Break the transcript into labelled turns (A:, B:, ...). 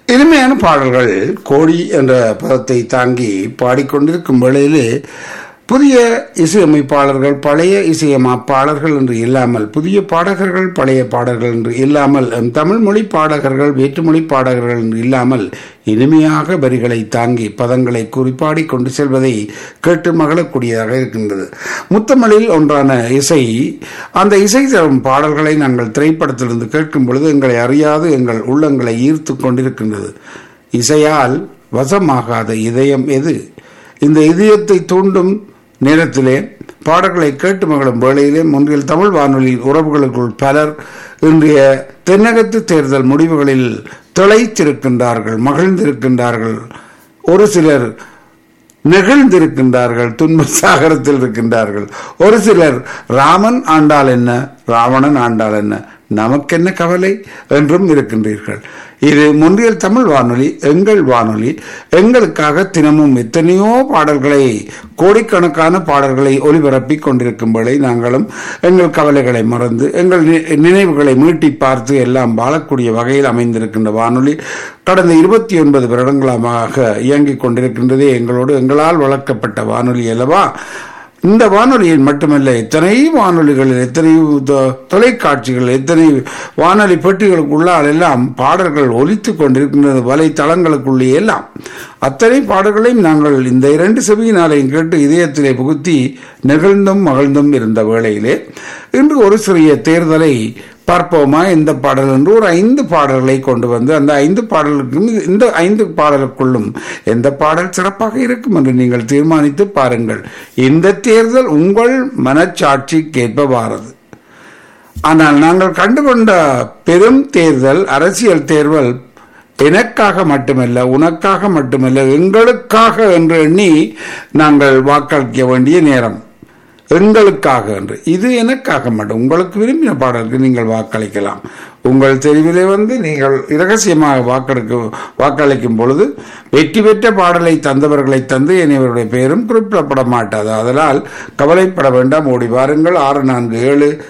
A: இனிமையான பாடல்கள் கோடி என்ற பதத்தை தாங்கி பாடிக்கொண்டிருக்கும் வேளையிலே புதிய இசையமைப்பாளர்கள் பழைய இசையமைப்பாளர்கள் என்று இல்லாமல் புதிய பாடகர்கள் பழைய பாடகர்கள் என்று இல்லாமல் எம் தமிழ் மொழி பாடகர்கள் வேற்றுமொழி பாடகர்கள் என்று இல்லாமல் இனிமையாக வரிகளை தாங்கி பதங்களை குறிப்பாடி கொண்டு செல்வதை கேட்டு மகளக்கூடியதாக இருக்கின்றது முத்தமிழில் ஒன்றான இசை அந்த இசை தரும் பாடல்களை நாங்கள் திரைப்படத்திலிருந்து கேட்கும் பொழுது எங்களை அறியாது எங்கள் உள்ளங்களை ஈர்த்து கொண்டிருக்கின்றது இசையால் வசமாகாத இதயம் எது இந்த இதயத்தை தூண்டும் நேரத்திலே பாடல்களை கேட்டு மகளும் வேளையிலே முன்றில் தமிழ் வானொலியில் உறவுகளுக்குள் பலர் இன்றைய தென்னகத்து தேர்தல் முடிவுகளில் திளைத்திருக்கின்றார்கள் மகிழ்ந்திருக்கின்றார்கள் ஒரு சிலர் நெகிழ்ந்திருக்கின்றார்கள் துன்ப சாகரத்தில் இருக்கின்றார்கள் ஒரு சிலர் ராமன் ஆண்டால் என்ன ராவணன் ஆண்டால் என்ன நமக்கென்ன கவலை என்றும் இருக்கின்றீர்கள் இது முன்றியல் தமிழ் வானொலி எங்கள் வானொலி எங்களுக்காக தினமும் எத்தனையோ பாடல்களை கோடிக்கணக்கான பாடல்களை ஒலிபரப்பி கொண்டிருக்கும் வேளை நாங்களும் எங்கள் கவலைகளை மறந்து எங்கள் நினைவுகளை மீட்டி பார்த்து எல்லாம் வாழக்கூடிய வகையில் அமைந்திருக்கின்ற வானொலி கடந்த இருபத்தி ஒன்பது வருடங்களாக இயங்கிக் கொண்டிருக்கின்றதே எங்களோடு எங்களால் வளர்க்கப்பட்ட வானொலி அல்லவா இந்த வானொலியில் மட்டுமல்ல எத்தனை வானொலிகளில் எத்தனை தொலைக்காட்சிகள் எத்தனை வானொலி பெட்டிகளுக்குள்ளால் எல்லாம் பாடல்கள் ஒலித்து கொண்டிருக்கின்றது வலைத்தளங்களுக்குள்ளே எல்லாம் அத்தனை பாடல்களையும் நாங்கள் இந்த இரண்டு செவியினாலையும் கேட்டு இதயத்திலே புகுத்தி நெகிழ்ந்தும் மகிழ்ந்தும் இருந்த வேளையிலே இன்று ஒரு சிறிய தேர்தலை பார்ப்போமா இந்த பாடல் என்று ஒரு ஐந்து பாடல்களை கொண்டு வந்து அந்த ஐந்து பாடலுக்கும் இந்த ஐந்து பாடலுக்குள்ளும் எந்த பாடல் சிறப்பாக இருக்கும் என்று நீங்கள் தீர்மானித்து பாருங்கள் இந்த தேர்தல் உங்கள் மனச்சாட்சிக்கேற்பவாறது ஆனால் நாங்கள் கண்டுகொண்ட பெரும் தேர்தல் அரசியல் தேர்தல் எனக்காக மட்டுமல்ல உனக்காக மட்டுமல்ல எங்களுக்காக என்று எண்ணி நாங்கள் வாக்களிக்க வேண்டிய நேரம் எங்களுக்காக என்று இது எனக்காக மட்டும் உங்களுக்கு விரும்பின பாடலுக்கு நீங்கள் வாக்களிக்கலாம் உங்கள் தெரிவிலே வந்து நீங்கள் இரகசியமாக வாக்களிக்க வாக்களிக்கும் பொழுது வெற்றி பெற்ற பாடலை தந்தவர்களை தந்து இவருடைய பெயரும் குறிப்பிடப்பட மாட்டாது அதனால் கவலைப்பட வேண்டாம் ஓடி வாருங்கள் ஆறு நான்கு ஏழு